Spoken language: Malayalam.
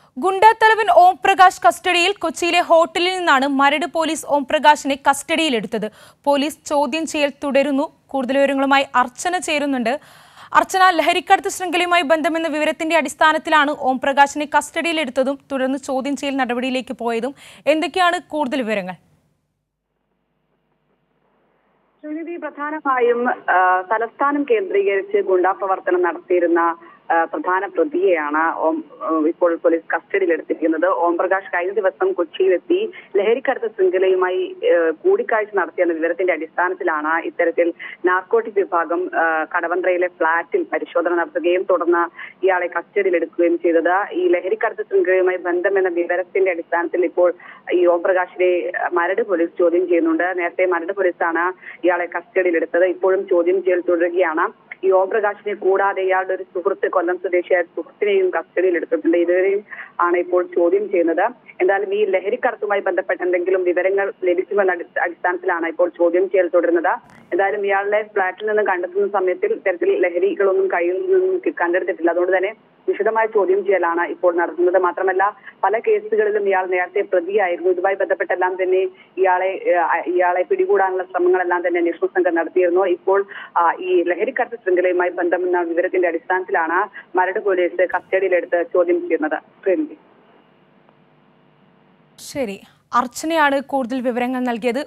ഗുണ്ടാത്തലവൻ ഓം പ്രകാശ് കസ്റ്റഡിയിൽ കൊച്ചിയിലെ ഹോട്ടലിൽ നിന്നാണ് മരട് പോലീസ് ഓം പ്രകാശിനെ കസ്റ്റഡിയിലെടുത്തത് പോലീസ് ചോദ്യം ചെയ്യൽ തുടരുന്നു കൂടുതൽ വിവരങ്ങളുമായി അർച്ചന ചേരുന്നുണ്ട് അർച്ചന ലഹരിക്കടത്ത് ശൃംഖലയുമായി ബന്ധമെന്ന വിവരത്തിന്റെ അടിസ്ഥാനത്തിലാണ് ഓം പ്രകാശിനെ കസ്റ്റഡിയിലെടുത്തതും തുടർന്ന് ചോദ്യം ചെയ്യൽ നടപടിയിലേക്ക് പോയതും എന്തൊക്കെയാണ് കൂടുതൽ വിവരങ്ങൾ ശ്രീനിധി പ്രധാനമായും ആ, തലസ്ഥാനം കേന്ദ്രീകരിച്ച് ഗുണ്ടാപ്രവർത്തനം നടത്തിയിരുന്ന ആ, പ്രധാന പ്രതിയെയാണ് ഓം ആ, ഇപ്പോൾ പോലീസ് കസ്റ്റഡിയിലെടുത്തിരിക്കുന്നത് ഓം പ്രകാശ് കഴിഞ്ഞ ദിവസം കൊച്ചിയിലെത്തി ലഹരിക്കടത്ത് ശൃംഖലയുമായി ആ, കൂടിക്കാഴ്ച നടത്തിയെന്ന വിവരത്തിന്റെ അടിസ്ഥാനത്തിലാണ് ഇത്തരത്തിൽ നാർക്കോട്ടിക് വിഭാഗം ആ, കടവന്ത്രയിലെ ഫ്ളാറ്റിൽ പരിശോധന നടത്തുകയും തുടർന്ന് ഇയാളെ കസ്റ്റഡിയിലെടുക്കുകയും ചെയ്തത് ഈ ലഹരിക്കടത്ത് ശൃംഖലയുമായി ബന്ധമെന്ന വിവരത്തിന്റെ അടിസ്ഥാനത്തിൽ ഇപ്പോൾ ഈ ഓം പ്രകാശിനെ മരട് പോലീസ് ചോദ്യം ചെയ്യുന്നുണ്ട് നേരത്തെ മരട് പോലീസാണ് ഇയാളെ കസ്റ്റഡിയിലെടുത്തത് ഇപ്പോഴും ചോദ്യം ചെയ്യൽ തുടരുകയാണ് ഈ ഓം പ്രകാശിനെ കൂടാതെ ഇയാളുടെ ഒരു സുഹൃത്ത് കൊല്ലം സ്വദേശിയായ സുഹൃത്തിനെയും കസ്റ്റഡിയിൽ എടുത്തിട്ടുണ്ട് ഇതുവരെയും ആണ് ഇപ്പോൾ ചോദ്യം ചെയ്യുന്നത് എന്തായാലും ഈ ലഹരിക്കടത്തുമായി ബന്ധപ്പെട്ട എന്തെങ്കിലും വിവരങ്ങൾ ലഭിക്കുമെന്ന അടി- അടിസ്ഥാനത്തിലാണ് ഇപ്പോൾ ചോദ്യം ചെയ്യൽ തുടരുന്നത് എന്തായാലും ഇയാളുടെ ഫ്ളാറ്റിൽ നിന്ന് കണ്ടെത്തുന്ന സമയത്തിൽ ഇത്തരത്തിൽ ലഹരികളൊന്നും കയ്യിൽ നിന്നും കി- കണ്ടെടുത്തിട്ടില്ല അതുകൊണ്ട് തന്നെ വിശദമായ ചോദ്യം ചെയ്യലാണ് ഇപ്പോൾ നടത്തുന്നത് മാത്രമല്ല പല കേസുകളിലും ഇയാൾ നേരത്തെ പ്രതിയായിരുന്നു ഇതുമായി ബന്ധപ്പെട്ടെല്ലാം തന്നെ ഇയാളെ ഏഹ്, ഇയാളെ പിടികൂടാനുള്ള ശ്രമങ്ങളെല്ലാം തന്നെ അന്വേഷണ സംഘം നടത്തിയിരുന്നു ഇപ്പോൾ ആ, ഈ ലഹരിക്കടത്ത് ശൃംഖലയുമായി ബന്ധമെന്ന വിവരത്തിന്റെ അടിസ്ഥാനത്തിലാണ് മരട് പോലീസ് കസ്റ്റഡിയിലെടുത്ത് ചോദ്യം ചെയ്യുന്നത് ശ്രീനിധി ശരി അർച്ചനയാണ് കൂടുതൽ വിവരങ്ങൾ നൽകിയത്